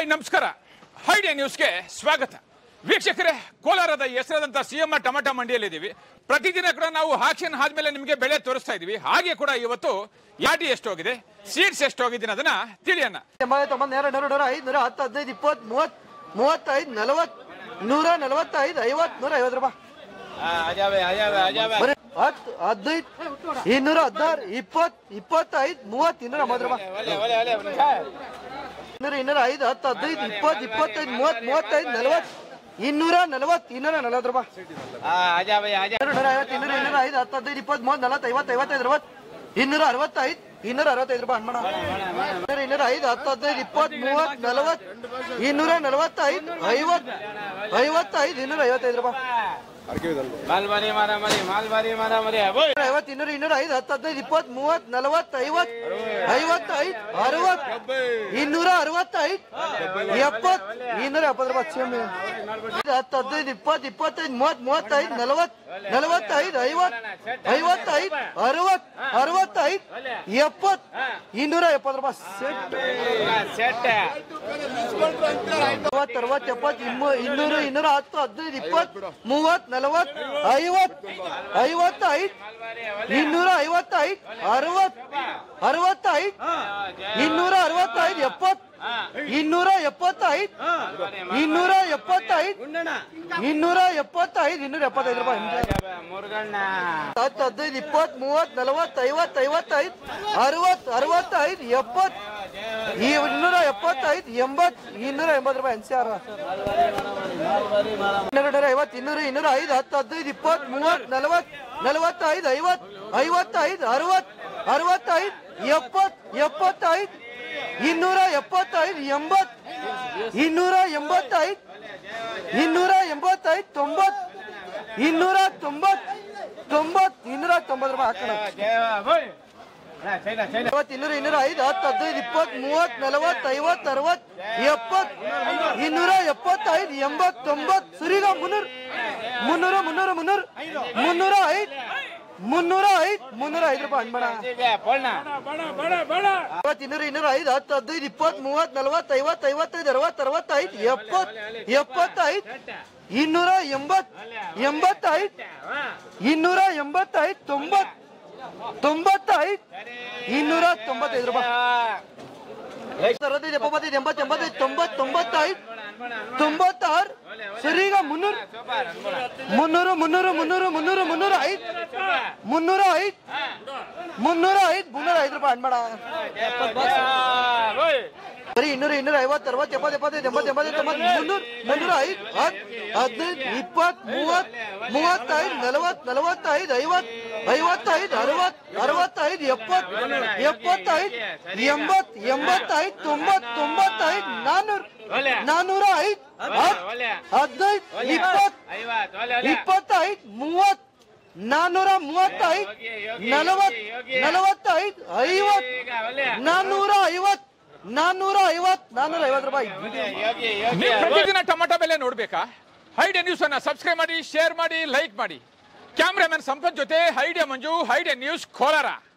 ನಮಸ್ಕಾರ ಹೈಡಿಯಾ ನ್ಯೂಸ್ಗೆ ಸ್ವಾಗತ ವೀಕ್ಷಕರೇ ಕೋಲಾರದ ಹೆಸರಾದಂಥ ಸಿ ಎಂ ಟೊಮೆಟೊ ಮಂಡಿಯಲ್ಲಿದ್ದೀವಿ ಪ್ರತಿದಿನ ಕೂಡ ನಾವು ಆಕ್ಷನ್ ಆದ್ಮೇಲೆ ನಿಮಗೆ ಬೆಳೆ ತೋರಿಸ್ತಾ ಇದೀವಿ ಹಾಗೆ ಕೂಡ ಇವತ್ತು ಯಾಟಿ ಎಷ್ಟು ಹೋಗಿದೆ ಸೀಡ್ಸ್ ಎಷ್ಟು ಹೋಗಿದೆ ಅದನ್ನ ತಿಳಿಯೋಣ ಎಂಬತ್ತು ತೊಂಬತ್ತು ಎರಡು ನೂರು ನೂರ ಐದು ನೂರ ಹತ್ತು ಹದಿನೈದು ಇಪ್ಪತ್ತು ಮೂವತ್ತು ಮೂವತ್ತೈದು ನಲವತ್ತು ನೂರ ನಲವತ್ತೈದು ಐವತ್ತು ನೂರ ಐವತ್ತು ರೂಪಾಯಿ ಬರೀ ಹತ್ತು ಹದಿನೈದು ಇನ್ನೂರ ಹದಿನಾರು ಇಪ್ಪತ್ತು ಇಪ್ಪತ್ತೈದು ಮೂವತ್ತು ಇನ್ನೂರ ಎಂಬತ್ತು ರೂಪಾಯಿ ಇನ್ನೂರ ಇನ್ನೂರ ಐದು ಹತ್ತು ಹದಿನೈದು ಇಪ್ಪತ್ತು ಇಪ್ಪತ್ತೈದು ಮೂವತ್ತು ಮೂವತ್ತೈದು ನಲವತ್ತು ಇನ್ನೂರ ನಲವತ್ತು ಇನ್ನೂರ ನಲವತ್ತು ರೂಪಾಯಿ ಇನ್ನೂರ ನೂರ ಐವತ್ತು ಇನ್ನೂರ ಇನ್ನೂರ ಐದು ಹತ್ತು ಹದಿನೈದು ಇಪ್ಪತ್ತು ಮೂವತ್ತು ನಲವತ್ತು ಐವತ್ತು ಐವತ್ತೈದು ಅರವತ್ತು ಇನ್ನೂರ ಅರವತ್ತೈದು ಇನ್ನೂರ ಅರವತ್ತೈದು ರೂಪಾಯಿ ಅನ್ಮಾಡ ಇನ್ನೂರ ಇನ್ನೂರ ಐದು ಹತ್ತು ಹದಿನೈದು ಇಪ್ಪತ್ತು ಮೂವತ್ತು ನಲವತ್ತು ಇನ್ನೂರ ನಲವತ್ತೈದು ಐವತ್ತು ಐವತ್ತೈದು ಇನ್ನೂರ ಐವತ್ತೈದು ರೂಪಾಯಿ ಮಾಲ್ಬಾರಿ ಮಾರ ಮರಿ ಮಾಲ್ಬಾರಿ ಮಾರ ಮರಿ ಬೋಯ್ ಇನ್ನೂರ ಐವತ್ತು ಇನ್ನೂರ ಇನ್ನೂರ ಐದು ಹತ್ತು ಹದಿನೈದು ಇಪ್ಪತ್ತು ಮೂವತ್ತು ನಲವತ್ತು ಐವತ್ತು ಐವತ್ತೈದು ಅರವತ್ತು ಇನ್ನೂರ ಅರವತ್ತೈದು ಎಪ್ಪತ್ತು ಇನ್ನೂರ ಎಪ್ಪತ್ತು ರೂಪಾಯಿ ಸೇಮ್ ಹತ್ತು ಹದಿನೈದು ಇಪ್ಪತ್ತು ಇಪ್ಪತ್ತೈದು ಮೂವತ್ತು ಮೂವತ್ತೈದು ನಲವತ್ತು ನಲವತ್ತೈದು ಐವತ್ತು ಐವತ್ತೈದು ಅರವತ್ತು ಅರವತ್ತೈದು ಎಪ್ಪತ್ತು ಇನ್ನೂರ ಎಪ್ಪತ್ತು ರೂಪಾಯಿ ಸೆಟ್ ಸೆಟ್ ಮೂವತ್ತು ಅರವತ್ತು ಎಪ್ಪತ್ತು ಇನ್ನು ಇನ್ನೂರು ಇನ್ನೂರ ಹತ್ತು ಹದಿನೈದು ಇಪ್ಪತ್ತು ಮೂವತ್ತು ನಲವತ್ತು ಐವತ್ತು ಐವತ್ತೈದು ಇನ್ನೂರ ಐವತ್ತೈದು ಅರವತ್ತು ಅರವತ್ತೈದು ಇನ್ನೂರ ಅರವತ್ತೈದು ಎಪ್ಪತ್ತು ಇನ್ನೂರ ಎಪ್ಪತ್ತೈದು ಇನ್ನೂರ ಎಪ್ಪತ್ತೈದು ಇನ್ನೂರ ಎಪ್ಪತ್ತೈದು ಇನ್ನೂರ ಎಪ್ಪತ್ತೈದು ರೂಪಾಯಿ ಮುರುಗಣ್ಣ ಹತ್ತು ಹದಿನೈದು ಇಪ್ಪತ್ತು ಮೂವತ್ತು ನಲವತ್ತು ಐವತ್ತು ಐವತ್ತೈದು ಅರವತ್ತು ಅರವತ್ತೈದು ಎಪ್ಪತ್ತು ಈ ಇನ್ನೂರ ಎಪ್ಪತ್ತೈದು ಎಂಬತ್ತು ಇನ್ನೂರ ಎಂಬತ್ತು ರೂಪಾಯಿ ಎನ್ ಸಿ ಆರ್ ಇನ್ನೂರ ನೂರ ಐವತ್ತು ಇನ್ನೂರ ಇನ್ನೂರ ಐದು ಹತ್ತು ಹದಿನೈದು ಇಪ್ಪತ್ತು ಮೂವತ್ತು ನಲವತ್ತು ನಲವತ್ತೈದು ಐವತ್ತು ಐವತ್ತೈದು ಅರವತ್ತು ಅರವತ್ತೈದು ಎಪ್ಪತ್ತು ಎಪ್ಪತ್ತೈದು ಇನ್ನೂರ ಎಪ್ಪತ್ತೈದು ಎಂಬತ್ತು ಇನ್ನೂರ ಎಂಬತ್ತೈದು ಇನ್ನೂರ ಎಂಬತ್ತೈದು ತೊಂಬತ್ತು ಇನ್ನೂರ ತೊಂಬತ್ತು ತೊಂಬತ್ತು ಇನ್ನೂರ ತೊಂಬತ್ತು ರೂಪಾಯಿ ಹಾಕೋಣ ದೇವ ಬೋಯ್ ಚೈನಾ ಚೈನಾ ಐವತ್ತು ಇನ್ನೂರ ಇನ್ನೂರ ಐದು ಹತ್ತು ಹದಿನೈದು ಇಪ್ಪತ್ತು ಮೂವತ್ತು ನಲವತ್ತು ಐವತ್ತು ಅರವತ್ತು ಎಪ್ಪತ್ತು ಇನ್ನೂರ ಎಪ್ಪತ್ತೈದು ಎಂಬತ್ತು ತೊಂಬತ್ತು ಸುರಿಗ ಮುನ್ನೂರು ಮುನ್ನೂರ ಮುನ್ನೂರ ಮುನ್ನೂರು ಮುನ್ನೂರ ಐದು ಮುನ್ನೂರ ಐದು ಮುನ್ನೂರ ಐದು ರೂಪಾಯಿ ಅನ್ಬೇಡ ಪೋಳ್ನ ಐವತ್ತು ಇನ್ನೂರ ಇನ್ನೂರ ಐದು ಹತ್ತು ಹದಿನೈದು ಇಪ್ಪತ್ತು ಮೂವತ್ತು ನಲವತ್ತು ಐವತ್ತು ಐವತ್ತೈದು ಅರವತ್ತು ಅರವತ್ತೈದು ಎಪ್ಪತ್ತು ಎಪ್ಪತ್ತೈದು ಇನ್ನೂರ ಎಂಬತ್ತು ಎಂಬತ್ತೈದು ಇನ್ನೂರ ಎಂಬತ್ತೈದು ತೊಂಬತ್ತು ತೊಂಬತ್ತೈದು ಇನ್ನೂರ ತೊಂಬತ್ತೈದು ರೂಪಾಯಿ ಅರವತ್ತೈದು ಎಪ್ಪತ್ತೈದು ಎಂಬತ್ತು ಎಂಬತ್ತೈದು ತೊಂಬತ್ತು ತೊಂಬತ್ತೈದು ತೊಂಬತ್ತಾರು ಸರಿಗ ಮುನ್ನೂರು ಮುನ್ನೂರು ಮುನ್ನೂರು ಮುನ್ನೂರು ಮುನ್ನೂರು ಮುನ್ನೂರ ಐದು ಮುನ್ನೂರ ಐದು ಮುನ್ನೂರ ಐದು ಮುನ್ನೂರ ಐದು ರೂಪಾಯಿ ಅನ್ಬೇಡ ಬೋಯ್ ಬರೀ ಇನ್ನೂರ ಇನ್ನೂರ ಐವತ್ತು ಅರವತ್ತು ಎಪ್ಪತ್ತು ಎಪ್ಪತ್ತೈದು ಎಂಬತ್ತು ಎಂಬತ್ತೈದು ತೊಂಬತ್ತು ಮುನ್ನೂರು ಮುನ್ನೂರ ಐದು ಹತ್ತು ಹದಿನೈದು ಇಪ್ಪತ್ತು ಮೂವತ್ತು ಮೂವತ್ತೈದು ನಲವತ್ತು ನಲವತ್ತೈದು ಐವತ್ತು ಐವತ್ತೈದು ಅರವತ್ತು ಅರವತ್ತೈದು ಎಪ್ಪತ್ತು ಎಪ್ಪತ್ತೈದು ಎಂಬತ್ತು ಎಂಬತ್ತೈದು ತೊಂಬತ್ತು ತೊಂಬತ್ತೈದು ನಾನ್ನೂರು ನಾನ್ನೂರ ಐದು ಹತ್ತು ಹದಿನೈದು ಇಪ್ಪತ್ತು ಐವತ್ ಒಲೆ ಒಲೆ ಇಪ್ಪತ್ತೈದು ಮೂವತ್ತು ನಾನ್ನೂರ ಮೂವತ್ತೈದು ನಲವತ್ತು ನಲವತ್ತೈದು ಐವತ್ತು ಈಗ ಒಲೆ ನಾನ್ನೂರ ಐವತ್ತು ನಾನ್ನೂರ ಐವತ್ತು ನಾನ್ನೂರ ಐವತ್ತು ರೂಪಾಯಿ ಯೋಗಿ ಯೋಗಿ ನೀವು ಪ್ರತಿದಿನ ಟೊಮೆಟೊ ಬೆಲೆ ನೋಡ್ಬೇಕಾ ಹೈಡಿಯಾ ನ್ಯೂಸ್ ಅನ್ನ ಸಬ್ಸ್ಕ್ರೈಬ್ ಮಾಡಿ ಶೇರ್ ಮಾಡಿ ಲೈಕ್ ಮಾಡಿ ಕ್ಯಾಮ್ರಾಮನ್ ಸಂಪತ್ ಜೊತೆ ಹೈಡಿಯಾ ಮಂಜು ಹೈಡಿಯಾ ನ್ಯೂಸ್ ಕೋಲಾರ